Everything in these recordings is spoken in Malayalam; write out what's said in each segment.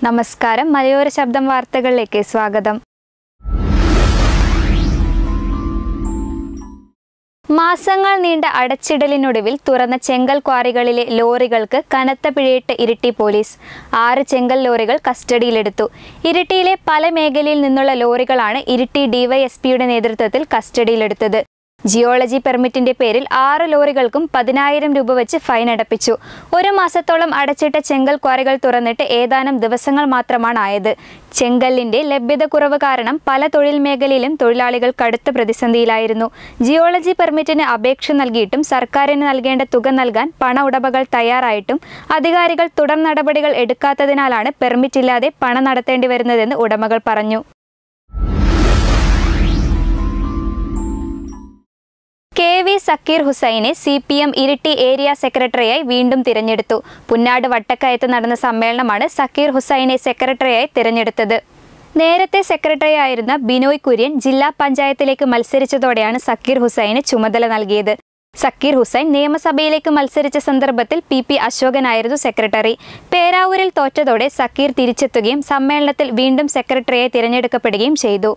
നമസ്കാരം മലയോര ശബ്ദം വാർത്തകളിലേക്ക് സ്വാഗതം മാസങ്ങൾ നീണ്ട അടച്ചിടലിനൊടുവിൽ തുറന്ന ചെങ്കൽ ക്വാറികളിലെ ലോറികൾക്ക് കനത്ത പിഴയിട്ട് ഇരിട്ടി പോലീസ് ആറ് ചെങ്കൽ ലോറികൾ കസ്റ്റഡിയിലെടുത്തു ഇരിട്ടിയിലെ പല മേഖലയിൽ നിന്നുള്ള ലോറികളാണ് ഇരിട്ടി ഡിവൈഎസ്പിയുടെ നേതൃത്വത്തിൽ കസ്റ്റഡിയിലെടുത്തത് ജിയോളജി പെർമിറ്റിന്റെ പേരിൽ ആറ് ലോറികൾക്കും പതിനായിരം രൂപ വെച്ച് ഫൈൻ അടപ്പിച്ചു ഒരു മാസത്തോളം അടച്ചിട്ട ചെങ്കൽ ക്വാറികൾ തുറന്നിട്ട് ഏതാനും ദിവസങ്ങൾ മാത്രമാണ് ആയത് ചെങ്കല്ലിന്റെ ലഭ്യത കുറവ് കാരണം പല തൊഴിൽ മേഖലയിലും തൊഴിലാളികൾ കടുത്ത പ്രതിസന്ധിയിലായിരുന്നു ജിയോളജി പെർമിറ്റിന് അപേക്ഷ നൽകിയിട്ടും സർക്കാരിന് നൽകേണ്ട തുക നൽകാൻ പണ ഉടമകൾ തയ്യാറായിട്ടും അധികാരികൾ തുടർ നടപടികൾ എടുക്കാത്തതിനാലാണ് പെർമിറ്റ് ഇല്ലാതെ പണം നടത്തേണ്ടി വരുന്നതെന്ന് ഉടമകൾ പറഞ്ഞു കെ വി സക്കീർ ഹുസൈനെ C P M Iritty area സെക്രട്ടറിയായി വീണ്ടും തിരഞ്ഞെടുത്തു പുന്നാട് വട്ടക്കയത്ത് നടന്ന സമ്മേളനമാണ് സക്കീർ ഹുസൈനെ സെക്രട്ടറിയായി തിരഞ്ഞെടുത്തത് നേരത്തെ സെക്രട്ടറിയായിരുന്ന ബിനോയ് കുര്യൻ ജില്ലാ പഞ്ചായത്തിലേക്ക് മത്സരിച്ചതോടെയാണ് സക്കീർ ഹുസൈന് ചുമതല നൽകിയത് സക്കീർ ഹുസൈൻ നിയമസഭയിലേക്ക് മത്സരിച്ച സന്ദർഭത്തിൽ പി പി അശോകനായിരുന്നു സെക്രട്ടറി പേരാവൂരിൽ തോറ്റതോടെ സക്കീർ തിരിച്ചെത്തുകയും സമ്മേളനത്തിൽ വീണ്ടും സെക്രട്ടറിയായി തിരഞ്ഞെടുക്കപ്പെടുകയും ചെയ്തു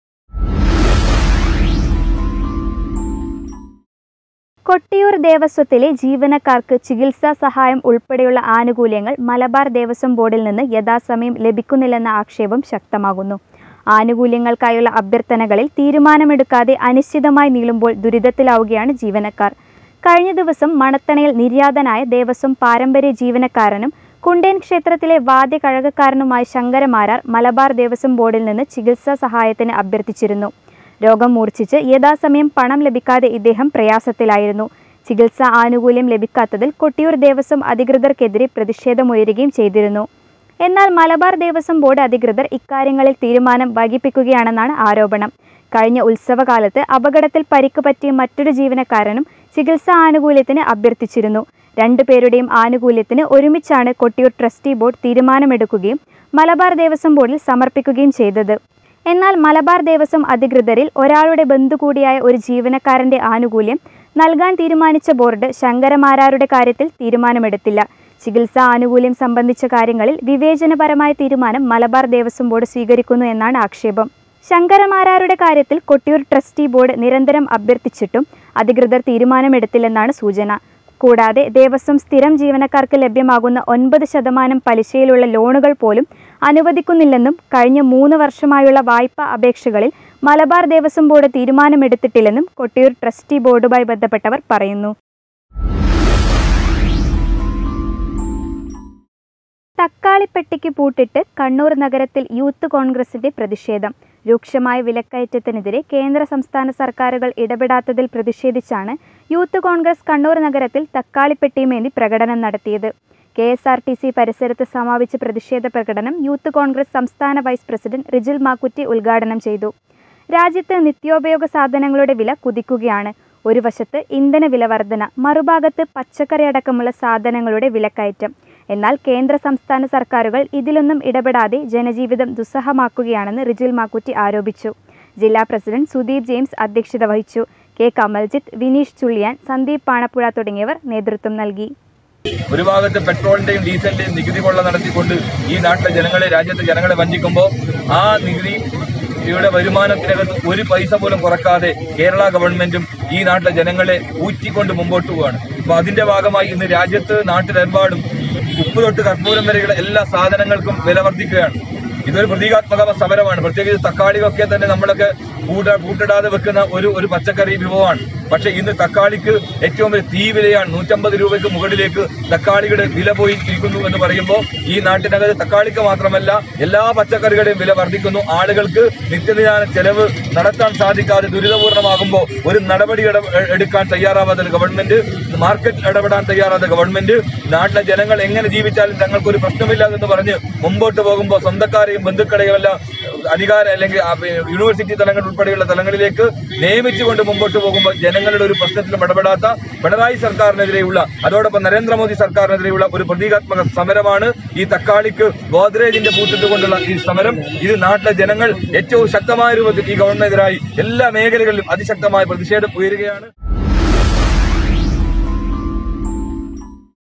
കൊട്ടിയൂർ ദേവസ്വത്തിലെ ജീവനക്കാർക്ക് ചികിത്സാ സഹായം ഉൾപ്പെടെയുള്ള ആനുകൂല്യങ്ങൾ മലബാർ ദേവസ്വം ബോർഡിൽ നിന്ന് യഥാസമയം ലഭിക്കുന്നില്ലെന്ന ആക്ഷേപം ശക്തമാകുന്നു ആനുകൂല്യങ്ങൾക്കായുള്ള അഭ്യർത്ഥനകളിൽ തീരുമാനമെടുക്കാതെ അനിശ്ചിതമായി നീളുമ്പോൾ ദുരിതത്തിലാവുകയാണ് ജീവനക്കാർ കഴിഞ്ഞ ദിവസം മണത്തണയിൽ നിര്യാതനായ ദേവസ്വം പാരമ്പര്യ ജീവനക്കാരനും കുണ്ടേൻ ക്ഷേത്രത്തിലെ വാദ്യകഴകക്കാരനുമായ ശങ്കരമാരാർ മലബാർ ദേവസ്വം ബോർഡിൽ നിന്ന് ചികിത്സാ സഹായത്തിന് അഭ്യർത്ഥിച്ചിരുന്നു രോഗം മൂർച്ഛിച്ച് യഥാസമയം പണം ലഭിക്കാതെ ഇദ്ദേഹം പ്രയാസത്തിലായിരുന്നു ചികിത്സാ ആനുകൂല്യം ലഭിക്കാത്തതിൽ കൊട്ടിയൂർ ദേവസ്വം അധികൃതർക്കെതിരെ പ്രതിഷേധമുയരുകയും ചെയ്തിരുന്നു എന്നാൽ മലബാർ ദേവസ്വം ബോർഡ് അധികൃതർ ഇക്കാര്യങ്ങളിൽ തീരുമാനം വൈകിപ്പിക്കുകയാണെന്നാണ് ആരോപണം കഴിഞ്ഞ ഉത്സവകാലത്ത് അപകടത്തിൽ പരിക്ക് പറ്റിയ മറ്റൊരു ജീവനക്കാരനും ചികിത്സാ ആനുകൂല്യത്തിന് അഭ്യർത്ഥിച്ചിരുന്നു രണ്ടുപേരുടെയും ആനുകൂല്യത്തിന് ഒരുമിച്ചാണ് കൊട്ടിയൂർ ട്രസ്റ്റി ബോർഡ് തീരുമാനമെടുക്കുകയും മലബാർ ദേവസ്വം ബോർഡിൽ സമർപ്പിക്കുകയും ചെയ്തത് എന്നാൽ മലബാർ ദേവസ്വം അധികൃതരിൽ ഒരാളുടെ ബന്ധു കൂടിയായ ഒരു ജീവനക്കാരന്റെ ആനുകൂല്യം നൽകാൻ തീരുമാനിച്ച ബോർഡ് ശങ്കരമാരാരുടെ കാര്യത്തിൽ തീരുമാനമെടുത്തില്ല ചികിത്സാ ആനുകൂല്യം സംബന്ധിച്ച കാര്യങ്ങളിൽ വിവേചനപരമായ തീരുമാനം മലബാർ ദേവസ്വം ബോർഡ് സ്വീകരിക്കുന്നു എന്നാണ് ആക്ഷേപം ശങ്കരമാരാരുടെ കാര്യത്തിൽ കൊട്ടിയൂർ ട്രസ്റ്റി ബോർഡ് നിരന്തരം അഭ്യർത്ഥിച്ചിട്ടും അധികൃതർ തീരുമാനമെടുത്തില്ലെന്നാണ് സൂചന കൂടാതെ ദേവസ്വം സ്ഥിരം ജീവനക്കാർക്ക് ലഭ്യമാകുന്ന ഒൻപത് ശതമാനം പലിശയിലുള്ള ലോണുകൾ പോലും അനുവദിക്കുന്നില്ലെന്നും കഴിഞ്ഞ മൂന്ന് വർഷമായുള്ള വായ്പാ അപേക്ഷകളിൽ മലബാർ ദേവസ്വം ബോർഡ് തീരുമാനമെടുത്തിട്ടില്ലെന്നും കൊട്ടിയൂർ ട്രസ്റ്റി ബോർഡുമായി ബന്ധപ്പെട്ടവർ പറയുന്നു തക്കാളിപ്പെട്ടിക്ക് പൂട്ടിട്ട് കണ്ണൂർ നഗരത്തിൽ യൂത്ത് കോൺഗ്രസിന്റെ പ്രതിഷേധം രൂക്ഷമായ വിലക്കയറ്റത്തിനെതിരെ കേന്ദ്ര സംസ്ഥാന സർക്കാരുകൾ ഇടപെടാത്തതിൽ പ്രതിഷേധിച്ചാണ് യൂത്ത് കോൺഗ്രസ് കണ്ണൂർ നഗരത്തിൽ തക്കാളിപ്പെട്ടിയുമേന്തി പ്രകടനം നടത്തിയത് K S R T C പരിസരത്ത് സമാപിച്ച പ്രതിഷേധ പ്രകടനം യൂത്ത് കോൺഗ്രസ് സംസ്ഥാന വൈസ് പ്രസിഡന്റ് റിജിൽ മാക്കുറ്റി ഉദ്ഘാടനം ചെയ്തു രാജ്യത്ത് നിത്യോപയോഗ സാധനങ്ങളുടെ വില കുതിക്കുകയാണ് ഒരു വശത്ത് ഇന്ധന വില വർധന മറുഭാഗത്ത് പച്ചക്കറി അടക്കമുള്ള സാധനങ്ങളുടെ വിലക്കയറ്റം എന്നാൽ കേന്ദ്ര സംസ്ഥാന സർക്കാരുകൾ ഇതിലൊന്നും ഇടപെടാതെ ജനജീവിതം ദുസ്സഹമാക്കുകയാണെന്ന് റിജിൽ മാക്കുറ്റി ആരോപിച്ചു ജില്ലാ പ്രസിഡന്റ് സുദീപ് ജെയിംസ് അധ്യക്ഷത വഹിച്ചു കെ കമൽജിത്ത് വിനീഷ് ചുള്ളിയാൻ സന്ദീപ് പാണപ്പുഴ തുടങ്ങിയവർ നേതൃത്വം നൽകി ഒരു ഭാഗത്ത് പെട്രോളിന്റെയും ഡീസലിന്റെയും നികുതി കൊള്ള നടത്തിക്കൊണ്ട് ഈ നാട്ടിലെ ജനങ്ങളെ രാജ്യത്തെ ജനങ്ങളെ വഞ്ചിക്കുമ്പോൾ ആ നികുതി യുടെ വരുമാനത്തിനകത്ത് ഒരു പൈസ പോലും കുറക്കാതെ കേരള ഗവൺമെന്റും ഈ നാട്ടിലെ ജനങ്ങളെ ഊറ്റിക്കൊണ്ട് മുമ്പോട്ട് പോവുകയാണ് അപ്പൊ അതിന്റെ ഭാഗമായി ഇന്ന് രാജ്യത്ത് നാട്ടിലെമ്പാടും ഉപ്പ് തൊട്ട് കർപ്പൂരം വരെയുള്ള എല്ലാ സാധനങ്ങൾക്കും വില വർദ്ധിക്കുകയാണ് ഇതൊരു പ്രതീകാത്മക സമരമാണ് പ്രത്യേകിച്ച് തക്കാളിയൊക്കെ തന്നെ നമ്മളൊക്കെ കൂട്ട കൂട്ടിടാതെ വെക്കുന്ന ഒരു ഒരു പച്ചക്കറി വിഭവമാണ് പക്ഷെ ഇന്ന് തക്കാളിക്ക് ഏറ്റവും വലിയ തീ വിലയാണ് നൂറ്റമ്പത് രൂപയ്ക്ക് മുകളിലേക്ക് തക്കാളിയുടെ വില പോയി ഇരിക്കുന്നു എന്ന് പറയുമ്പോൾ ഈ നാട്ടിനകത്ത് തക്കാളിക്ക് മാത്രമല്ല എല്ലാ പച്ചക്കറികളുടെയും വില വർദ്ധിക്കുന്നു ആളുകൾക്ക് നിത്യനിദാന ചെലവ് നടത്താൻ സാധിക്കാതെ ദുരിതപൂർണ്ണമാകുമ്പോൾ ഒരു നടപടി ഇട- എടുക്കാൻ തയ്യാറാവാത്ത ഗവൺമെന്റ് മാർക്കറ്റ് ഇടപെടാൻ തയ്യാറാത്ത ഗവൺമെന്റ് നാട്ടിലെ ജനങ്ങൾ എങ്ങനെ ജീവിച്ചാലും തങ്ങൾക്കൊരു പ്രശ്നമില്ല എന്ന് പറഞ്ഞ് മുമ്പോട്ട് പോകുമ്പോൾ സ്വന്തക്കാരെയും ബന്ധുക്കളെയും എല്ലാം അധികാര അല്ലെങ്കിൽ ആ, യൂണിവേഴ്സിറ്റി തലങ്ങൾ ഉൾപ്പെടെയുള്ള തലങ്ങളിലേക്ക് നിയമിച്ചുകൊണ്ട് മുമ്പോട്ട് പോകുമ്പോൾ ജനങ്ങളുടെ ഒരു പ്രശ്നത്തിലും ഇടപെടാത്ത പിണറായി സർക്കാരിനെതിരെയുള്ള അതോടൊപ്പം നരേന്ദ്രമോദി സർക്കാരിനെതിരെയുള്ള ഒരു പ്രതീകാത്മക സമരമാണ് ഈ തക്കാളിക്ക് ഗോദ്രേജിന്റെ പൂട്ടിട്ടുകൊണ്ടുള്ള ഈ സമരം ഇത് നാട്ടിലെ ജനങ്ങൾ ഏറ്റവും ശക്തമായ രൂപത്തിൽ ഈ ഗവൺമെന്റിനെതിരായി എല്ലാ മേഖലകളിലും അതിശക്തമായ പ്രതിഷേധം ഉയരുകയാണ്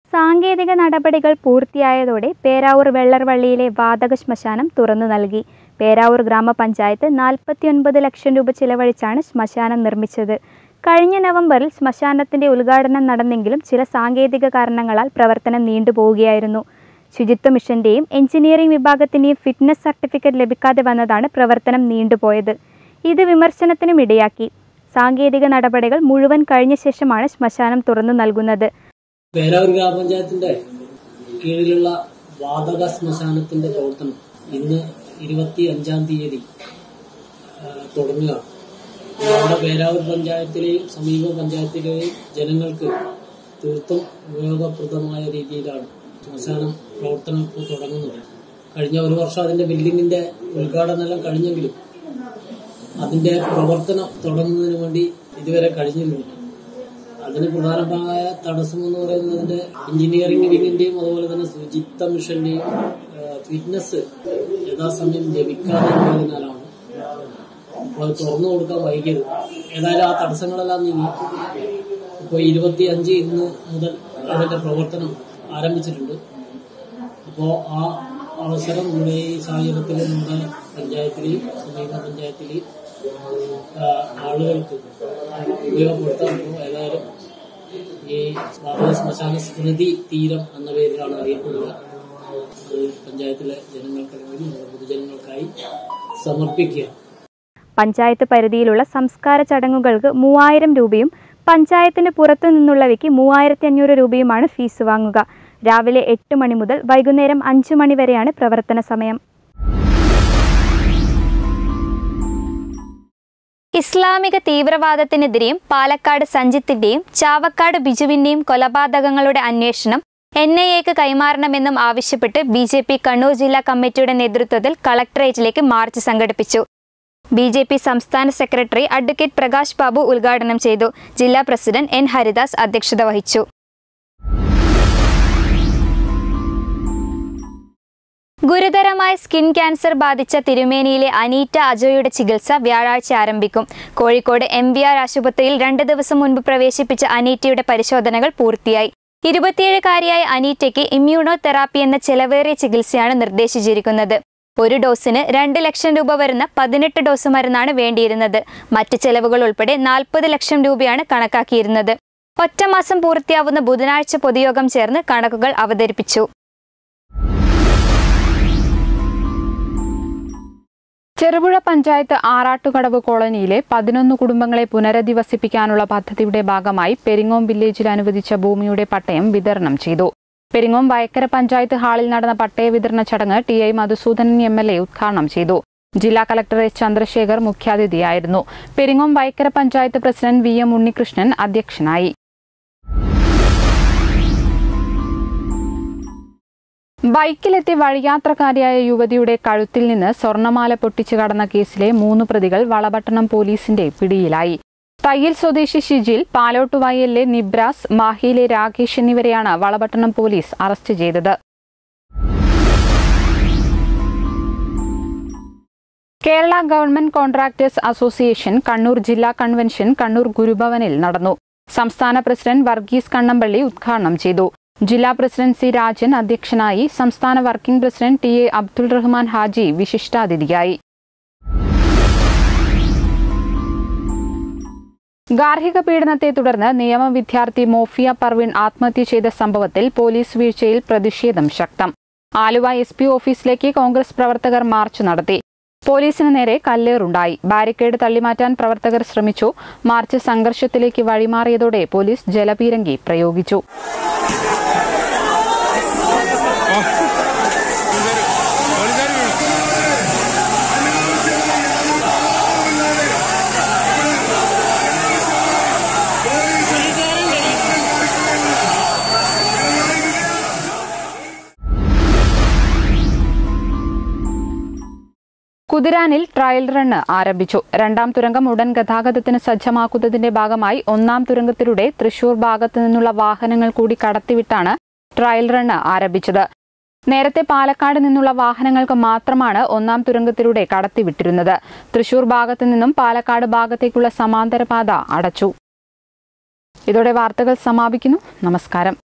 സാങ്കേതിക നടപടികൾ പൂർത്തിയായതോടെ പേരാവൂർ വെള്ളർവള്ളിയിലെ വാതക ശ്മശാനം തുറന്നു നൽകി പേരാവൂർ ഗ്രാമപഞ്ചായത്ത് നാൽപ്പത്തിയൊൻപത് ലക്ഷം രൂപ ചിലവഴിച്ചാണ് ശ്മശാനം നിർമ്മിച്ചത് കഴിഞ്ഞ നവംബറിൽ ശ്മശാനത്തിന്റെ ഉദ്ഘാടനം നടന്നെങ്കിലും ചില സാങ്കേതിക കാരണങ്ങളാൽ പ്രവർത്തനം നീണ്ടുപോവുകയായിരുന്നു ശുചിത്വ മിഷന്റെയും എഞ്ചിനീയറിംഗ് വിഭാഗത്തിന്റെയും ഫിറ്റ്നസ് സർട്ടിഫിക്കറ്റ് ലഭിക്കാതെ വന്നതാണ് പ്രവർത്തനം നീണ്ടുപോയത് ഇത് വിമർശനത്തിനും ഇടയാക്കി സാങ്കേതിക നടപടികൾ മുഴുവൻ കഴിഞ്ഞ ശേഷമാണ് ശ്മശാനം തുറന്നു നൽകുന്നത് പേരാവൂർ ഗ്രാമപഞ്ചായത്തിന്റെ കീഴിലുള്ള വാതക ശ്മശാനത്തിന്റെ പ്രവർത്തനം ഇന്ന് ഇരുപത്തി അഞ്ചാം തീയതി ആ, തുടങ്ങുകയാണ് നമ്മുടെ പേരാവൂർ പഞ്ചായത്തിലെയും സമീപ പഞ്ചായത്തിലെയും ജനങ്ങൾക്ക് തീർത്തും ഉപയോഗപ്രദമായ രീതിയിലാണ് ശ്മശാനം പ്രവർത്തനം ഇപ്പോൾ തുടങ്ങുന്നത് കഴിഞ്ഞ ഒരു വർഷം അതിന്റെ ബിൽഡിങ്ങിന്റെ ഉദ്ഘാടനം എല്ലാം കഴിഞ്ഞെങ്കിലും അതിന്റെ പ്രവർത്തനം തുടങ്ങുന്നതിന് വേണ്ടി ഇതുവരെ കഴിഞ്ഞിരുന്നില്ല അതിന് പ്രധാനമായ തടസ്സം എന്ന് പറയുന്നതിന്റെ എഞ്ചിനീയറിംഗ് വിങ്ങിന്റെയും അതുപോലെ തന്നെ ശുചിത്വ മിഷന്റെയും ഫിറ്റ്നസ് യഥാസമയം ലഭിക്കാതെ പോയതിനാലാണ് അപ്പോൾ അത് തുറന്നു കൊടുക്കാൻ വൈകിയത് ഏതായാലും ആ തടസ്സങ്ങളെല്ലാം നീങ്ങി ഇപ്പോൾ ഇരുപത്തി അഞ്ച് ഇന്ന് മുതൽ അതിന്റെ പ്രവർത്തനം ആരംഭിച്ചിട്ടുണ്ട് അപ്പോൾ ആ അവസരം നമ്മുടെ ഈ സാഹചര്യത്തിൽ നമ്മുടെ പഞ്ചായത്തിലെയും സമീപ പഞ്ചായത്തിലെയും ആ, ആളുകൾക്ക് ഉപയോഗപ്പെടുത്താൻ പോകും ഏതായാലും ഈ വാതക ശ്മശാന സ്മൃതി തീരം എന്ന പേരിലാണ് അറിയപ്പെടുക അത് പഞ്ചായത്തിലെ ജനങ്ങൾക്കായി പൊതുജനങ്ങൾക്കായി സമർപ്പിക്കുക പഞ്ചായത്ത് പരിധിയിലുള്ള സംസ്കാര ചടങ്ങുകൾക്ക് മൂവായിരം രൂപയും പഞ്ചായത്തിന് പുറത്തു നിന്നുള്ളവയ്ക്ക് മൂവായിരത്തി അഞ്ഞൂറ് രൂപയുമാണ് ഫീസ് വാങ്ങുക രാവിലെ എട്ട് മണി മുതൽ വൈകുന്നേരം അഞ്ചു മണി വരെയാണ് പ്രവർത്തന സമയം ഇസ്ലാമിക തീവ്രവാദത്തിനെതിരെയും പാലക്കാട് സഞ്ജിത്തിന്റെയും ചാവക്കാട് ബിജുവിന്റെയും കൊലപാതകങ്ങളുടെ അന്വേഷണം എൻ ഐ എക്ക് കൈമാറണമെന്നും ആവശ്യപ്പെട്ട് ബി ജെ പി കണ്ണൂർ ജില്ലാ കമ്മിറ്റിയുടെ നേതൃത്വത്തിൽ കളക്ടറേറ്റിലേക്ക് മാർച്ച് സംഘടിപ്പിച്ചു ബി ജെ പി സംസ്ഥാന സെക്രട്ടറി അഡ്വക്കേറ്റ് പ്രകാശ് ബാബു ഉദ്ഘാടനം ചെയ്തു ജില്ലാ പ്രസിഡന്റ് എൻ ഹരിദാസ് അധ്യക്ഷത വഹിച്ചു ഗുരുതരമായ സ്കിൻ ക്യാൻസർ ബാധിച്ച തിരുമേനിയിലെ അനീറ്റ അജോയുടെ ചികിത്സ വ്യാഴാഴ്ച ആരംഭിക്കും കോഴിക്കോട് എം വി ആർ ആശുപത്രിയിൽ രണ്ട് ദിവസം മുൻപ് പ്രവേശിപ്പിച്ച അനീറ്റയുടെ പരിശോധനകൾ പൂർത്തിയായി ഇരുപത്തിയേഴുകാരിയായ അനീറ്റയ്ക്ക് ഇമ്മ്യൂണോ തെറാപ്പി എന്ന ചെലവേറിയ ചികിത്സയാണ് നിർദ്ദേശിച്ചിരിക്കുന്നത് ഒരു ഡോസിന് രണ്ട് ലക്ഷം രൂപ വരുന്ന പതിനെട്ട് ഡോസ് മരുന്നാണ് വേണ്ടിയിരുന്നത് മറ്റ് ചെലവുകൾ ഉൾപ്പെടെ നാൽപ്പത് ലക്ഷം രൂപയാണ് കണക്കാക്കിയിരുന്നത് ഒറ്റ മാസം പൂർത്തിയാവുന്ന ബുധനാഴ്ച പൊതുയോഗം ചേർന്ന് കണക്കുകൾ അവതരിപ്പിച്ചു ചെറുപുഴ പഞ്ചായത്ത് ആറാട്ടുകടവ് കോളനിയിലെ പതിനൊന്ന് കുടുംബങ്ങളെ പുനരധിവസിപ്പിക്കാനുള്ള പദ്ധതിയുടെ ഭാഗമായി പെരിങ്ങോം വില്ലേജിൽ അനുവദിച്ച ഭൂമിയുടെ പട്ടയം വിതരണം ചെയ്തു പെരിങ്ങോം വയക്കര പഞ്ചായത്ത് ഹാളിൽ നടന്ന പട്ടയ വിതരണ ചടങ്ങ് T I Madhusoodanan M L A ഉദ്ഘാടനം ചെയ്തു ജില്ലാ കളക്ടർ എസ് ചന്ദ്രശേഖർ മുഖ്യാതിഥിയായിരുന്നു Peringome Vayakkara panchayat president V M Unnikrishnan അധ്യക്ഷനായി ബൈക്കിലെത്തി വഴിയാത്രക്കാരിയായ യുവതിയുടെ കഴുത്തിൽ നിന്ന് സ്വർണമാല പൊട്ടിച്ചു കടന്ന കേസിലെ മൂന്ന് പ്രതികൾ വളപട്ടണം പോലീസിന്റെ പിടിയിലായി തയ്യൽ സ്വദേശി ഷിജിൽ പാലോട്ടുവയലിലെ നിബ്രാസ് മാഹിയിലെ രാകേഷ് എന്നിവരെയാണ് വളപട്ടണം പോലീസ് അറസ്റ്റ് ചെയ്തത് Kerala government contractors association Kannur ജില്ലാ കൺവെൻഷൻ കണ്ണൂർ ഗുരുഭവനിൽ നടന്നു സംസ്ഥാന പ്രസിഡന്റ് വർഗീസ് കണ്ണമ്പള്ളി ഉദ്ഘാടനം ചെയ്തു ജില്ലാ പ്രസിഡന്റ് സി രാജൻ അധ്യക്ഷനായി സംസ്ഥാന working president T A Abdul Rahman Haji വിശിഷ്ടാതിഥിയായി ഗാർഹിക പീഡനത്തെ തുടർന്ന് നിയമ വിദ്യാർത്ഥി മോഫിയ പർവിൻ ആത്മഹത്യ ചെയ്ത സംഭവത്തിൽ പോലീസ് വീഴ്ചയിൽ പ്രതിഷേധം ശക്തം ആലുവ എസ് പി ഓഫീസിലേക്ക് കോൺഗ്രസ് പ്രവർത്തകർ മാർച്ച് നടത്തി പോലീസിന് നേരെ കല്ലേറുണ്ടായി ബാരിക്കേഡ് തള്ളിമാറ്റാൻ പ്രവർത്തകർ ശ്രമിച്ചു മാർച്ച് സംഘർഷത്തിലേക്ക് വഴിമാറിയതോടെ പോലീസ് ജലപീരങ്കി പ്രയോഗിച്ചു കുതിരാനിൽ ട്രയൽ റണ്ണ് ആരംഭിച്ചു രണ്ടാം തുരങ്കം ഉടൻ ഗതാഗതത്തിന് സജ്ജമാക്കുന്നതിന്റെ ഭാഗമായി ഒന്നാം തുരങ്കത്തിലൂടെ തൃശൂർ ഭാഗത്തു നിന്നുള്ള വാഹനങ്ങൾ കൂടി കടത്തിവിട്ടാണ് ട്രയൽ റണ്ണ് ആരംഭിച്ചത് നേരത്തെ പാലക്കാട് നിന്നുള്ള വാഹനങ്ങൾക്ക് മാത്രമാണ് ഒന്നാം തുരങ്കത്തിലൂടെ കടത്തിവിട്ടിരുന്നത് തൃശൂർ ഭാഗത്തു നിന്നും പാലക്കാട് ഭാഗത്തേക്കുള്ള സമാന്തര പാത അടച്ചു ഇതോടെ വാർത്തകൾ സമാപിക്കുന്നു നമസ്കാരം